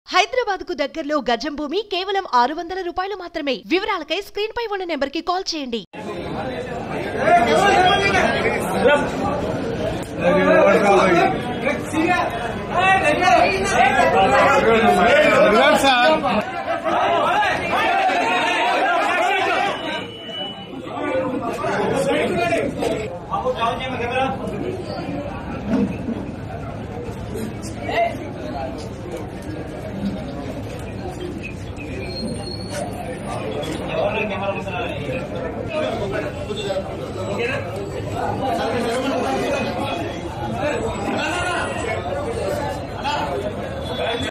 హైదరాబాద్ కు దగ్గరలో గజం భూమి కేవలం ఆరు వందల రూపాయలు మాత్రమే వివరాలకై స్క్రీన్ పై ఉన్న నెంబర్ కి కాల్ చేయండి